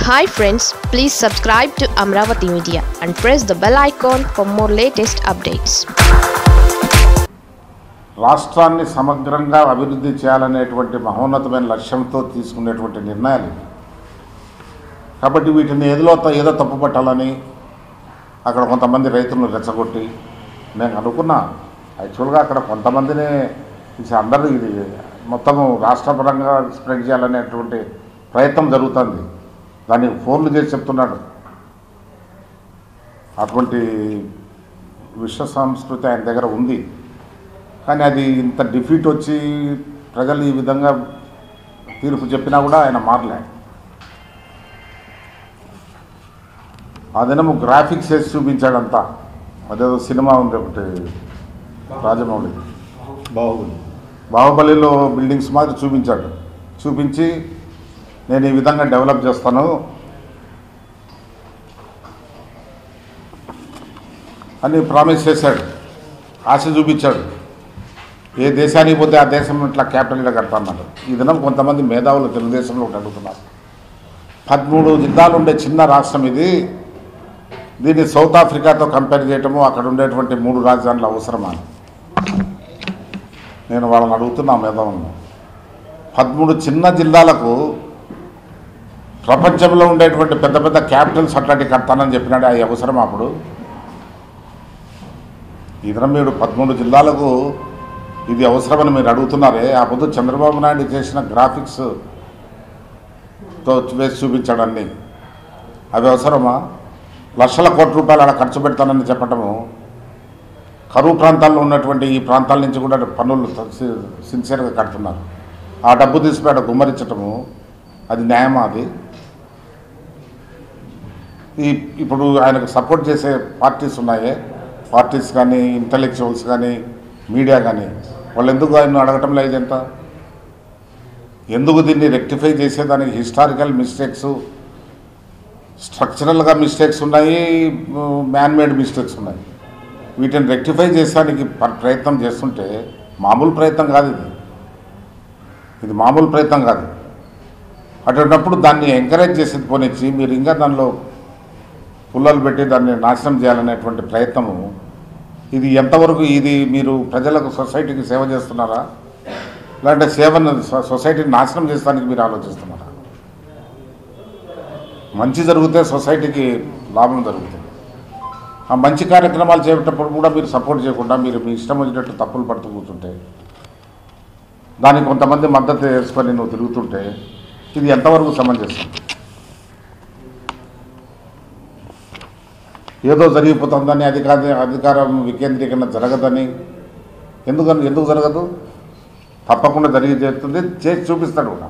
Hi friends please subscribe to Amaravati media and press the bell icon for more latest updates రాష్ట్రాన్ని సమగ్రంగా అభివృద్ధి చేయాలనేటువంటి మహోన్నతమైన లక్ష్యంతో తీసుకునేటువంటి నిర్ణయాలు ఇవి. కాబట్టి వీటిని ఏదో ఏదో తప్పు పట్టాలని అక్కడ కొంతమంది రైతులను రెచ్చగొట్టి నేను అనుకున్నా యాక్చువల్గా అక్కడ కొంతమందినే ఇది అందరూ ఇది మొత్తము రాష్ట్రపరంగా స్ప్రెడ్ చేయాలనేటువంటి ప్రయత్నం జరుగుతుంది దానికి ఫోన్లు చేసి చెప్తున్నాడు అటువంటి విశ్వ సంస్కృతి ఆయన దగ్గర ఉంది కానీ అది ఇంత డిఫీట్ వచ్చి ప్రజలు ఈ విధంగా తీర్పు చెప్పినా కూడా ఆయన మారలే ఆ దినము గ్రాఫిక్స్ వేసి చూపించాడంతా అదేదో సినిమా ఉంది ఒకటి రాజమౌళి బాహుబలి బాహుబలిలో బిల్డింగ్స్ మాదిరి చూపించాడు చూపించి నేను ఈ విధంగా డెవలప్ చేస్తాను అని ప్రామిస్ చేశాడు ఆశ చూపించాడు ఏ దేశానికి పోతే ఆ దేశం ఇట్లా క్యాపిటల్గా కడతాన్నారు ఈ దినం కొంతమంది మేధావులు తెలుగుదేశంలో ఒకటి అడుగుతున్నారు పదమూడు జిల్లాలు ఉండే చిన్న రాష్ట్రం ఇది దీన్ని సౌత్ ఆఫ్రికాతో కంపేర్ చేయటము అక్కడ ఉండేటువంటి మూడు రాజధానులు అవసరమా అని. నేను వాళ్ళని అడుగుతున్నా మేధావులను పదమూడు చిన్న జిల్లాలకు ప్రపంచంలో ఉండేటువంటి పెద్ద పెద్ద క్యాపిటల్స్ అట్లాంటి కడతానని చెప్పినాడు అవి అవసరం అప్పుడు ఈ దినం మీరు పదమూడు జిల్లాలకు ఇది అవసరమని మీరు అడుగుతున్నారే ఆ పొద్దు చంద్రబాబు నాయుడు చేసిన గ్రాఫిక్స్ తో వేసి చూపించాడు అన్నీ అవి అవసరమా లక్షల కోట్ల రూపాయలు అలా ఖర్చు పెడతానని చెప్పటము కరువు ప్రాంతాల్లో ఉన్నటువంటి ఈ ప్రాంతాల నుంచి కూడా పన్నులు సి- సిన్సియర్గా కడుతున్నారు ఆ డబ్బు తీసిపోయి అక్కడ గుమ్మరించటము అది న్యాయమా అది ఈ ఇప్పుడు ఆయనకు సపోర్ట్ చేసే పార్టీస్ ఉన్నాయే పార్టీస్ కానీ ఇంటలెక్చువల్స్ కానీ మీడియా కానీ వాళ్ళు ఎందుకు ఆయన అడగటం లేదు ఎంత ఎందుకు దీన్ని రెక్టిఫై చేసేదానికి హిస్టారికల్ మిస్టేక్స్ స్ట్రక్చరల్గా మిస్టేక్స్ ఉన్నాయి మ్యాన్ మేడ్ మిస్టేక్స్ ఉన్నాయి వీటిని రెక్టిఫై చేసేదానికి ప- ప్రయత్నం చేస్తుంటే మామూలు ప్రయత్నం కాదు ఇది ఇది మామూలు ప్రయత్నం కాదు అటువంటిప్పుడు దాన్ని ఎంకరేజ్ చేసేది పోనిచ్చి మీరు ఇంకా దానిలో పుల్లలు పెట్టి దాన్ని నాశనం చేయాలనేటువంటి ప్రయత్నము ఇది ఎంతవరకు ఇది మీరు ప్రజలకు సొసైటీకి సేవ చేస్తున్నారా లేదంటే సేవను సొ- సొసైటీని నాశనం చేస్తానికి మీరు ఆలోచిస్తున్నారా మంచి జరిగితే సొసైటీకి లాభం జరుగుతుంది ఆ మంచి కార్యక్రమాలు చేపట్టేటప్పుడు కూడా మీరు సపోర్ట్ చేయకుండా మీరు మీ ఇష్టం వచ్చినట్టు తప్పులు పడుతూ కూర్చుంటే దానికి కొంతమంది మద్దతు వేసుకొని నువ్వు తిరుగుతుంటే ఇది ఎంతవరకు సమంజసం ఏదో జరిగిపోతుందని అధికార అధికారం వికేంద్రీకరణ జరగదని ఎందుకని ఎందుకు జరగదు తప్పకుండా జరిగి చేస్తుంది చేసి చూపిస్తాడు కూడా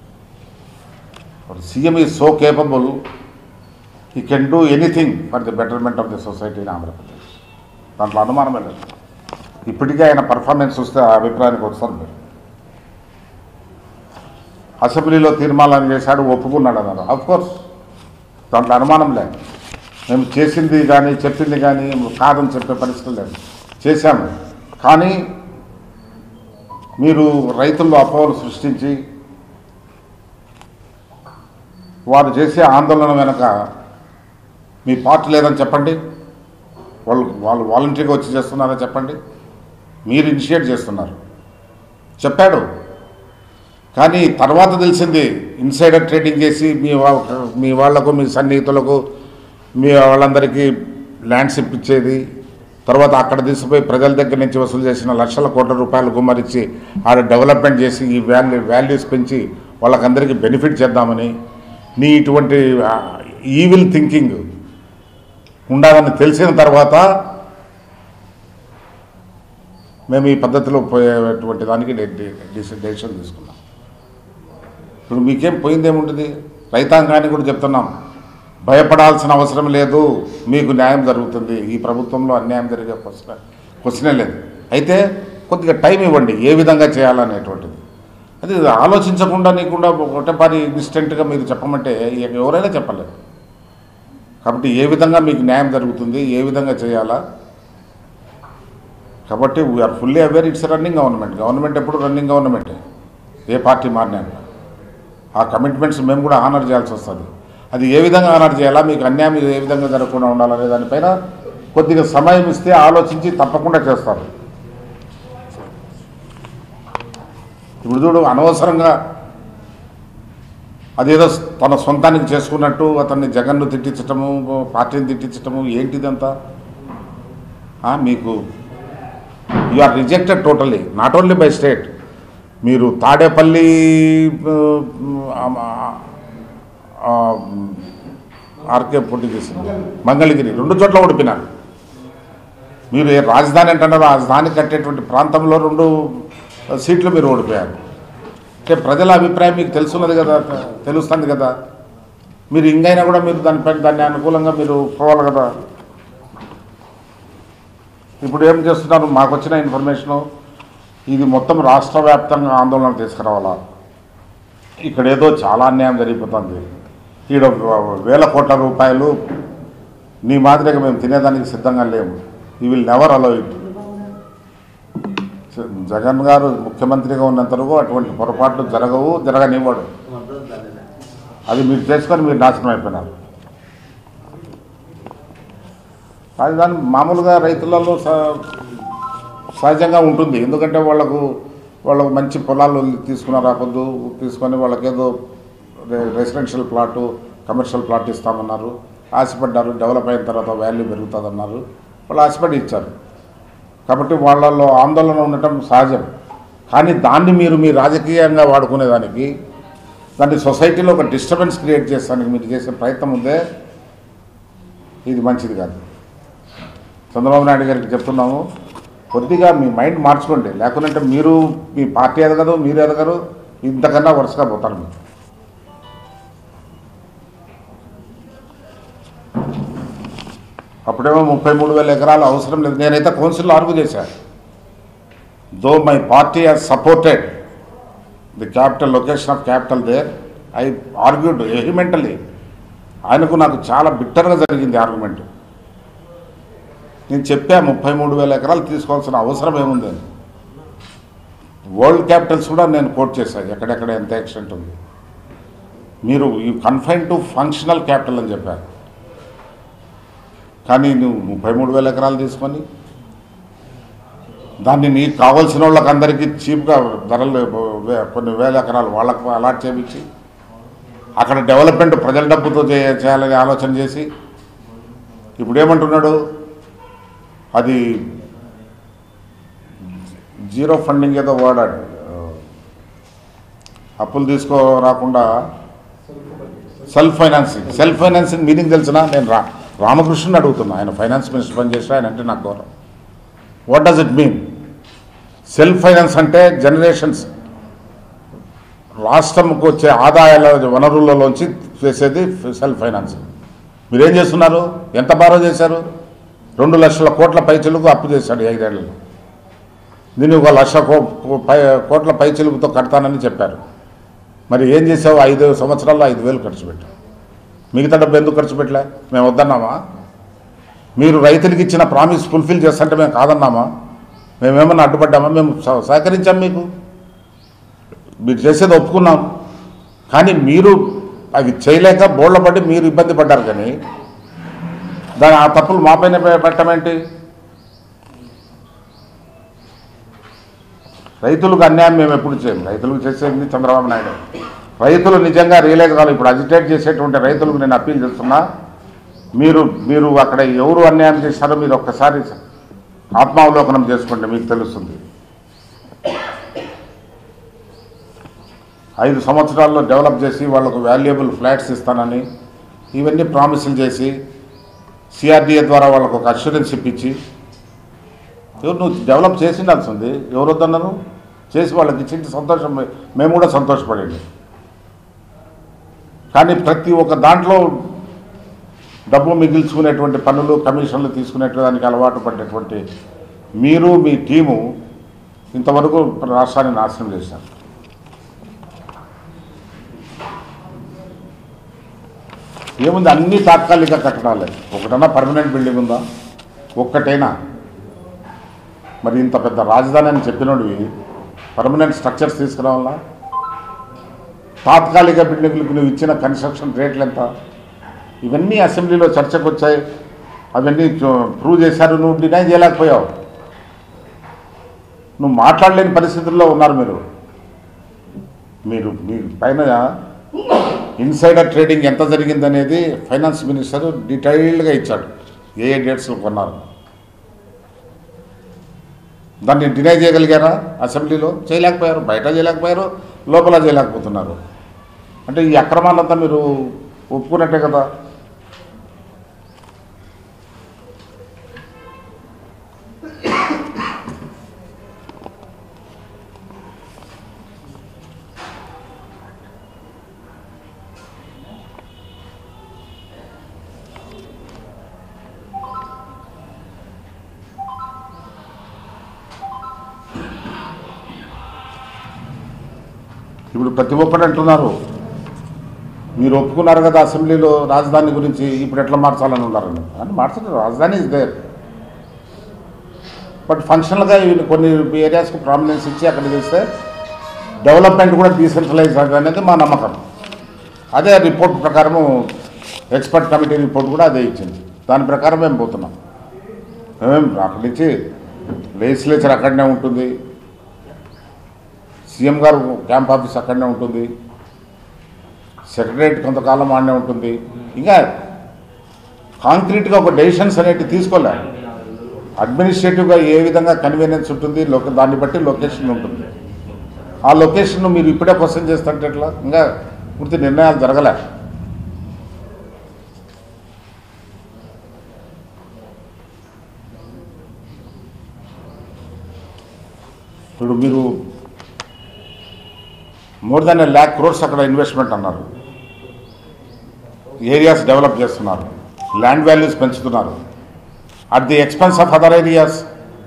సీఎం ఈజ్ సో కేపబుల్ ఈ can do anything for the betterment of the society in Andhra Pradesh దాంట్లో అనుమానమే లేదు ఇప్పటికే ఆయన పర్ఫార్మెన్స్ చూస్తే ఆ అభిప్రాయానికి వస్తారు మీరు అసెంబ్లీలో తీర్మానం చేశాడు ఒప్పుకున్నాడు అన్నారు అఫ్ కోర్స్ దాంట్లో అనుమానం లేదు మేము చేసింది కానీ చెప్పింది కానీ కాదని చెప్పే పరిస్థితి లేదు చేశాము కానీ మీరు రైతుల్లో అపోహలు సృష్టించి వారు చేసే ఆందోళన వెనక మీ పార్టీ లేదని చెప్పండి వాళ్ళు వాళ్ళు వాలంటీర్గా వచ్చి చేస్తున్నారని చెప్పండి మీరు ఇనిషియేట్ చేస్తున్నారు చెప్పాడు కానీ తర్వాత తెలిసింది ఇన్సైడర్ ట్రేడింగ్ చేసి మీ వా- మీ వాళ్లకు మీ సన్నిహితులకు మీ వాళ్ళందరికీ ల్యాండ్స్ ఇప్పించేది తర్వాత అక్కడ తీసుకుపోయి ప్రజల దగ్గర నుంచి వసూలు చేసిన లక్షల కోట్ల రూపాయలు గుమ్మరించి ఆడ డెవలప్మెంట్ చేసి ఈ వాల్యూ వాల్యూస్ పెంచి వాళ్ళకందరికీ బెనిఫిట్ చేద్దామని నీ ఇటువంటి ఈవిల్ థింకింగ్ ఉండాలని తెలిసిన తర్వాత మేము ఈ పద్ధతిలో పోయేటువంటి దానికి డెసిషన్ తీసుకున్నాం ఇప్పుడు మీకేం పోయిందేముంటుంది రైతాంగాన్ని కూడా చెప్తున్నాం భయపడాల్సిన అవసరం లేదు మీకు న్యాయం జరుగుతుంది ఈ ప్రభుత్వంలో అన్యాయం జరిగే క్వశ్చన్ క్వశ్చనే లేదు అయితే కొద్దిగా టైం ఇవ్వండి ఏ విధంగా చేయాలనేటువంటిది అది ఆలోచించకుండా నీకుండా ఒకటే పని ఇన్స్టెంట్గా మీరు చెప్పమంటే ఎవరైనా చెప్పలేరు కాబట్టి ఏ విధంగా మీకు న్యాయం జరుగుతుంది ఏ విధంగా చేయాలా కాబట్టి we are fully aware it's running government government ఎప్పుడు రన్నింగ్ గవర్నమెంటే ఏ పార్టీ మారినా కూడా. ఆ కమిట్మెంట్స్ మేము కూడా ఆనర్ చేయాల్సి వస్తుంది అది ఏ విధంగా ఆనాడు చేయాలా మీకు అన్యాయం ఏ విధంగా జరగకుండా ఉండాలనే దానిపైన కొద్దిగా సమయం ఇస్తే ఆలోచించి తప్పకుండా చేస్తారు ఇప్పుడు చూడు అనవసరంగా అదేదో తన సొంతానికి చేసుకున్నట్టు అతన్ని జగన్ను తిట్టించటము పార్టీని తిట్టించటము ఏంటిదంతా ఆ, మీకు you are rejected totally not only by state మీరు తాడేపల్లి ఆ, ఆ, ఆర్కే పోటీ చేసింది మంగళగిరి రెండు చోట్ల ఓడిపోయినారు మీరు ఏ రాజధాని అంటున్నారో రాజధాని కట్టేటువంటి ప్రాంతంలో రెండు సీట్లు మీరు ఓడిపోయారు అంటే ప్రజల అభిప్రాయం మీకు తెలుసున్నది కదా తెలుస్తుంది కదా మీరు ఇంకైనా కూడా మీరు దానిపైన దాన్ని అనుకూలంగా మీరు పోవాలి కదా ఇప్పుడు ఏం చేస్తున్నారు మాకు వచ్చిన ఇన్ఫర్మేషను ఇది మొత్తం రాష్ట్ర వ్యాప్తంగా ఆందోళన తీసుకురావాలా ఇక్కడ ఏదో చాలా అన్యాయం జరిగిపోతుంది ఈడ వేల కోట్ల రూపాయలు నీ మాదిరిగా మేము తినేదానికి సిద్ధంగా లేము we will never allow it Jagan garu ముఖ్యమంత్రిగా ఉన్నంత వరకు అటువంటి పొరపాట్లు జరగవు జరగనివ్వడు అది మీరు చేసుకొని మీరు నాశనం అయిపోయినారు రాజధాని మామూలుగా రైతులలో స- సహజంగా ఉంటుంది ఎందుకంటే వాళ్ళకు వాళ్ళకు మంచి పొలాలు తీసుకున్నారు ఆ పొద్దు తీసుకొని వాళ్ళకేదో రె- రెసిడెన్షియల్ ప్లాటు కమర్షియల్ ప్లాట్ ఇస్తామన్నారు ఆశపడ్డారు డెవలప్ అయిన తర్వాత వాల్యూ పెరుగుతుందన్నారు వాళ్ళు ఆశపడి ఇచ్చారు కాబట్టి వాళ్ళల్లో ఆందోళన ఉండటం సహజం కానీ దాన్ని మీరు మీ రాజకీయంగా వాడుకునేదానికి దాన్ని సొసైటీలో ఒక డిస్టర్బెన్స్ క్రియేట్ చేస్తానికి మీరు చేసే ప్రయత్నం ఉందే ఇది మంచిది కాదు చంద్రబాబు నాయుడు గారికి చెప్తున్నాము కొద్దిగా మీ మైండ్ మార్చుకోండి లేకుంటే మీరు మీ పార్టీ ఎదగదు మీరు ఎదగరు ఇంతకన్నా వరుసగా పోతారు మీరు అప్పుడేమో ముప్పై మూడు వేల ఎకరాలు అవసరం లేదు నేనైతే కౌన్సిల్లో ఆర్గు చేశాను though my party has supported the capital location of capital there I argued vehemently ఆయనకు నాకు చాలా బిట్టర్గా జరిగింది ఆర్గ్యుమెంట్ నేను చెప్పా ముప్పై మూడు వేల ఎకరాలు తీసుకోవాల్సిన అవసరం ఏముంది అని వరల్డ్ క్యాపిటల్స్ కూడా నేను కోట్ చేశాను ఎక్కడెక్కడ ఎంత ఎక్స్టెంట్ ఉంది మీరు you confine to functional capital అని చెప్పారు కానీ నువ్వు ముప్పై మూడు వేల ఎకరాలు తీసుకొని దాన్ని నీకు కావాల్సిన వాళ్ళకి అందరికీ చీప్గా ధరలు వే- కొన్ని వేల ఎకరాలు వాళ్ళకు అలాట్ చేయించి అక్కడ డెవలప్మెంట్ ప్రజల డబ్బుతో చే- చేయాలని ఆలోచన చేసి ఇప్పుడు ఏమంటున్నాడు అది జీరో ఫండింగ్ ఏదో వాడాడు అప్పులు తీసుకో రాకుండా self financing self financing meaning తెలిసిన నేను రా రామకృష్ణుని అడుగుతున్నా ఆయన ఫైనాన్స్ మినిస్టర్ పనిచేసిన ఆయన అంటే నాకు గౌరవం what does it mean self finance అంటే జనరేషన్స్ రాష్ట్రంకు వచ్చే ఆదాయాల వనరులలోంచి చేసేది సెల్ఫ్ ఫైనాన్సింగ్ మీరేం చేస్తున్నారు ఎంత బారో చేశారు రెండు లక్షల కోట్ల పైచిలుకు అప్పు చేశాడు ఈ ఐదేళ్లలో దీన్ని ఒక లక్ష కో పై కోట్ల పైచిలుకుతో కడతానని చెప్పారు మరి ఏం చేసావు ఐదు సంవత్సరాల్లో ఐదు వేలు ఖర్చు పెట్టావు మిగతా డబ్బు ఎందుకు ఖర్చు పెట్టలే మేము వద్దన్నామా మీరు రైతులకు ఇచ్చిన ప్రామిస్ ఫుల్ఫిల్ చేస్తుంటే మేము కాదన్నామా మేమేమన్నా అడ్డుపడ్డామా మేము సహ- సహకరించాం మీకు మీరు చేసేది ఒప్పుకున్నాం కానీ మీరు అవి చేయలేక బోళ్ళ పడి మీరు ఇబ్బంది పడ్డారు కానీ దాని ఆ తప్పులు మాపైన పె- పెట్టమేంటి రైతులకు అన్యాయం మేము ఎప్పుడు చేయం రైతులకు చేసేది చంద్రబాబు నాయుడు రైతులు నిజంగా రియలైజ్ కావాలి ఇప్పుడు అజిటేట్ చేసేటువంటి రైతులకు నేను అప్పీల్ చేస్తున్నా మీరు మీరు అక్కడ ఎవరు అన్యాయం చేశారో మీరు ఒక్కసారి ఆత్మావలోకనం చేసుకోండి మీకు తెలుస్తుంది ఐదు సంవత్సరాల్లో డెవలప్ చేసి వాళ్ళకు వాల్యుయబుల్ ఫ్లాట్స్ ఇస్తానని ఇవన్నీ ప్రామిసులు చేసి సిఆర్డీఏ ద్వారా వాళ్ళకు ఒక అష్యూరెన్స్ ఇప్పించి ఎవరు నువ్వు డెవలప్ చేసి ఉండాల్సింది ఎవరు వద్దన్నారు చేసి వాళ్ళకి ఇచ్చింది సంతోషం మేము కూడా సంతోషపడండి కానీ ప్రతి ఒక్క దాంట్లో డబ్బు మిగిల్చుకునేటువంటి పనులు కమిషన్లు తీసుకునేదానికి అలవాటు పడ్డటువంటి మీరు మీ టీము ఇంతవరకు రాష్ట్రాన్ని నాశనం చేశారు ఏముంది అన్ని తాత్కాలిక కట్టడాలే ఒకటన్నా పర్మనెంట్ బిల్డింగ్ ఉందా ఒక్కటైనా మరి ఇంత పెద్ద రాజధాని అని చెప్పినోడివి పర్మనెంట్ స్ట్రక్చర్స్ తీసుకురావాలా తాత్కాలిక బిల్డింగ్లకు నువ్వు ఇచ్చిన కన్స్ట్రక్షన్ రేట్లు ఎంత ఇవన్నీ అసెంబ్లీలో చర్చకు వచ్చాయి అవన్నీ చూ- ప్రూవ్ చేశారు నువ్వు డినై చేయలేకపోయావు నువ్వు మాట్లాడలేని పరిస్థితుల్లో ఉన్నారు మీరు మీరు మీ పైన ఇన్సైడర్ ట్రేడింగ్ ఎంత జరిగిందనేది ఫైనాన్స్ మినిస్టర్ డీటెయిల్డ్గా ఇచ్చాడు ఏ ఏ డేట్స్లో కొన్నారు దాన్ని డినై చేయగలిగారా అసెంబ్లీలో చేయలేకపోయారు బయట చేయలేకపోయారు లోపల చేయలేకపోతున్నారు అంటే ఈ అక్రమాలంతా మీరు ఒప్పుకున్నట్టే కదా ఇప్పుడు ప్రతి ఒక్కరు అంటున్నారు మీరు ఒప్పుకున్నారు కదా అసెంబ్లీలో రాజధాని గురించి ఇప్పుడు ఎట్లా మార్చాలని ఉన్నారని అని మార్చండి రాజధాని ఇస్ దేర్ బట్ ఫంక్షనల్గా ఇవి కొన్ని ఏరియాస్కి ప్రామినెన్స్ ఇచ్చి అక్కడ చేస్తే డెవలప్మెంట్ కూడా డీసెంట్రలైజ్ అనేది మా నమ్మకం అదే రిపోర్ట్ ప్రకారము ఎక్స్పర్ట్ కమిటీ రిపోర్ట్ కూడా అదే ఇచ్చింది దాని ప్రకారం మేము పోతున్నాం మేమేం అక్కడి నుంచి లెజిస్లేచర్ అక్కడనే ఉంటుంది సీఎం గారు క్యాంప్ ఆఫీస్ అక్కడనే ఉంటుంది సెక్రటరేట్ కొంతకాలం ఆడనే ఉంటుంది ఇంకా కాంక్రీట్గా ఒక డెసిషన్స్ అనేవి తీసుకోలే అడ్మినిస్ట్రేటివ్గా ఏ విధంగా కన్వీనియన్స్ ఉంటుంది లొక దాన్ని బట్టి లొకేషన్ ఉంటుంది ఆ లొకేషన్ మీరు ఇప్పుడే క్వశ్చన్ చేస్తుంటే ఎట్లా ఇంకా పూర్తి నిర్ణయాలు జరగలే ఇప్పుడు మీరు మోర్ దాన్ ల్యాక్ క్రోర్స్ అక్కడ ఇన్వెస్ట్మెంట్ అన్నారు ఏరియాస్ డెవలప్ చేస్తున్నారు ల్యాండ్ వాల్యూస్ పెంచుతున్నారు at the expense of other areas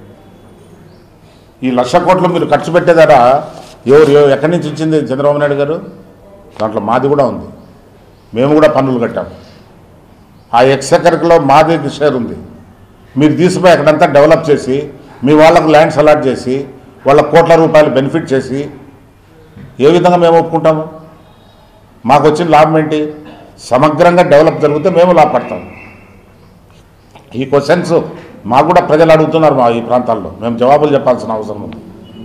ఈ లక్ష కోట్లు మీరు ఖర్చు పెట్టేదారా ఎవరు ఎవ- ఎక్కడి నుంచి వచ్చింది చంద్రబాబు నాయుడు గారు దాంట్లో మాది కూడా ఉంది మేము కూడా పన్నులు కట్టాము ఆ ఎక్సెకర్లో మాది షేర్ ఉంది మీరు తీసిపోయి అక్కడంతా డెవలప్ చేసి మీ వాళ్ళకు ల్యాండ్స్ అలాట్ చేసి వాళ్ళ కోట్ల రూపాయలు బెనిఫిట్ చేసి ఏ విధంగా మేము ఒప్పుకుంటాము మాకు వచ్చిన లాభం ఏంటి సమగ్రంగా డెవలప్ జరిగితే మేము లాభపడతాం ఈ క్వశ్చన్స్ మాకు కూడా ప్రజలు అడుగుతున్నారు మా ఈ ప్రాంతాల్లో మేము జవాబులు చెప్పాల్సిన అవసరం ఉంది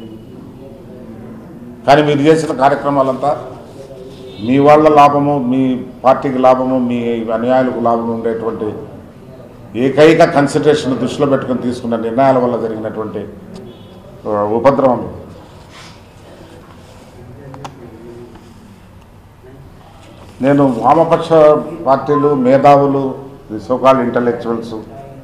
కానీ మీరు చేసిన కార్యక్రమాలంతా మీ వాళ్ళ లాభము మీ పార్టీకి లాభము మీ అనుయాయులకు లాభము ఉండేటువంటి ఏకైక కన్సిడరేషన్ దృష్టిలో పెట్టుకుని తీసుకున్న నిర్ణయాల వల్ల జరిగినటువంటి ఆ, ఉపద్రవం ఇది. నేను వామపక్ష పార్టీలు మేధావులు సోకాల్ ఇంటలెక్చువల్స్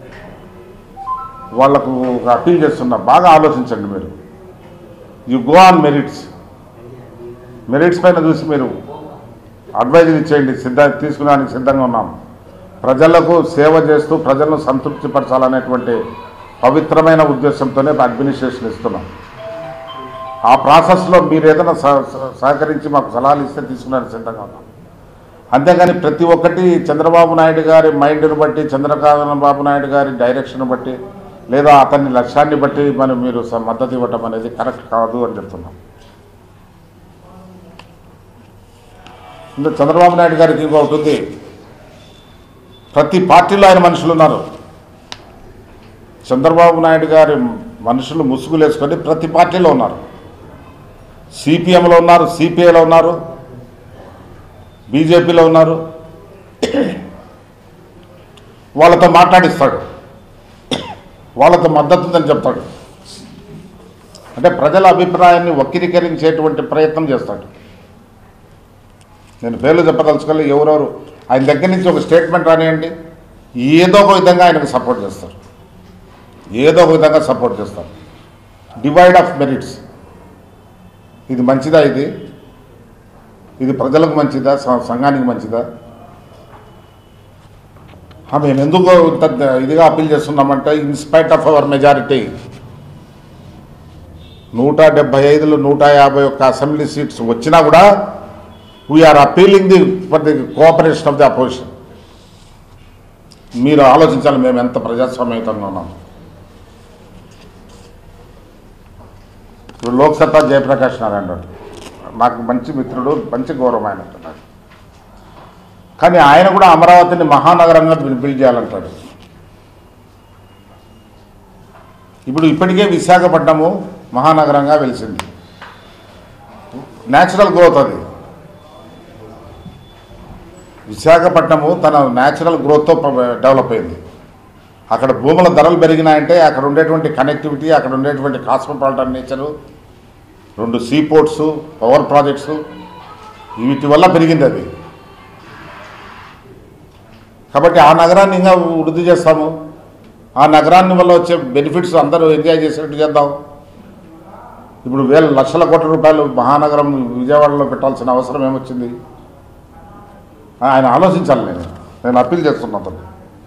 వాళ్లకు ఒక అప్పీల్ చేస్తున్నా బాగా ఆలోచించండి మీరు you go on merits merits పైన చూసి మీరు అడ్వైజర్ ఇచ్చేయండి సిద్ధ తీసుకునేదానికి సిద్ధంగా ఉన్నాం ప్రజలకు సేవ చేస్తూ ప్రజలను సంతృప్తిపరచాలనేటువంటి పవిత్రమైన ఉద్దేశంతోనే అడ్మినిస్ట్రేషన్ ఇస్తున్నాం ఆ ప్రాసెస్లో మీరు ఏదైనా సహ- సహ- సహకరించి మాకు సలహాలు ఇస్తే తీసుకునేందుకు సిద్ధంగా ఉన్నాం అంతేగాని ప్రతి ఒక్కటి చంద్రబాబు నాయుడు గారి మైండ్ని బట్టి చంద్రకాంత బాబు నాయుడు గారి డైరెక్షన్ బట్టి లేదా అతని లక్ష్యాన్ని బట్టి మనం మీరు స- మద్దతు ఇవ్వటం అనేది కరెక్ట్ కాదు అని చెప్తున్నాం ఇంకా చంద్రబాబు నాయుడు గారికి ఇంకొకటి ఉంది ప్రతి పార్టీలో ఆయన మనుషులు ఉన్నారు చంద్రబాబు నాయుడు గారి మనుషులు ముసుగులేసుకొని ప్రతి పార్టీలో ఉన్నారు సిపిఎంలో ఉన్నారు సిపిఐలో ఉన్నారు బీజేపీలో ఉన్నారు వాళ్ళతో మాట్లాడిస్తాడు వాళ్ళతో మద్దతు ఉందని చెప్తాడు అంటే ప్రజల అభిప్రాయాన్ని వక్రీకరించేటువంటి ప్రయత్నం చేస్తాడు నేను పేర్లు చెప్పదలుచుకోలే ఎవరెవరు ఆయన దగ్గర నుంచి ఒక స్టేట్మెంట్ రానియండి ఏదో ఒక విధంగా ఆయనకు సపోర్ట్ చేస్తారు ఏదో ఒక విధంగా సపోర్ట్ చేస్తారు డివైడ్ ఆఫ్ మెరిట్స్ ఇది మంచిదా ఇది ఇది ప్రజలకు మంచిదా స- సంఘానికి మంచిదా ఆ, మేము ఎందుకు ఇంత ద- ఇదిగా అప్పీల్ చేస్తున్నామంటే ఇన్స్పైట్ ఆఫ్ అవర్ మెజారిటీ నూట డెబ్బై ఐదులో నూట యాభై ఒక్క అసెంబ్లీ సీట్స్ వచ్చినా కూడా we are appealing the for the cooperation of the opposition మీరు ఆలోచించాలి మేము ఎంత ప్రజాస్వామ్యయుతంగా ఉన్నాం ఇప్పుడు లోక్సత్తా జయప్రకాష్ నారాయణ రెడ్డి నాకు మంచి మిత్రుడు మంచి గౌరవం ఆయన నాకు కానీ ఆయన కూడా అమరావతిని మహానగరంగా బిల్- బిల్డ్ చేయాలంటాడు ఇప్పుడు ఇప్పటికే విశాఖపట్నము మహానగరంగా వెలిసింది న్యాచురల్ గ్రోత్ అది విశాఖపట్నము తన న్యాచురల్ గ్రోత్తో ప- డెవలప్ అయింది అక్కడ భూముల ధరలు పెరిగినాయంటే అక్కడ ఉండేటువంటి కనెక్టివిటీ అక్కడ ఉండేటువంటి కాస్మోపాలిటన్ నేచరు రెండు సీ పోర్ట్స్ పవర్ ప్రాజెక్ట్స్ వీటి వల్ల పెరిగింది అది కాబట్టి ఆ నగరాన్ని ఇంకా వృద్ధి చేస్తాము ఆ నగరాన్ని వల్ల వచ్చే బెనిఫిట్స్ అందరూ ఎంజాయ్ చేసేట్టు చేద్దాం ఇప్పుడు వేల లక్షల కోట్ల రూపాయలు మహానగరం విజయవాడలో పెట్టాల్సిన అవసరం ఏమొచ్చింది ఆయన ఆలోచించాలి నేను నేను అప్పీల్ చేస్తున్నా అతను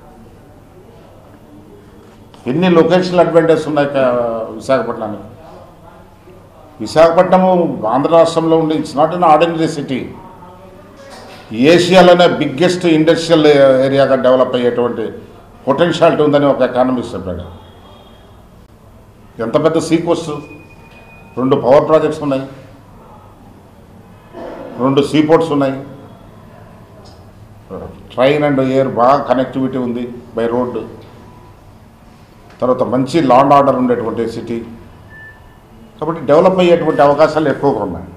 ఎన్ని లొకేషనల్ అడ్వాంటేజ్ ఉన్నాయి క- విశాఖపట్నానికి విశాఖపట్నము ఆంధ్ర రాష్ట్రంలో ఉండే it's not an ordinary city ఏషియాలోనే బిగ్గెస్ట్ ఇండస్ట్రియల్ ఏరియాగా డెవలప్ అయ్యేటువంటి పొటెన్షియాలిటీ ఉందని ఒక ఎకానమిస్ట్ చెప్పాడు ఎంత పెద్ద సీకోస్ట్ రెండు పవర్ ప్రాజెక్ట్స్ ఉన్నాయి రెండు సీపోర్ట్స్ ఉన్నాయి ట్రైన్ అండ్ ఎయిర్ బాగా కనెక్టివిటీ ఉంది బై రోడ్డు తర్వాత మంచి లాండ్ ఆర్డర్ ఉండేటువంటి సిటీ కాబట్టి డెవలప్ అయ్యేటువంటి అవకాశాలు ఎక్కువగా ఉన్నాయి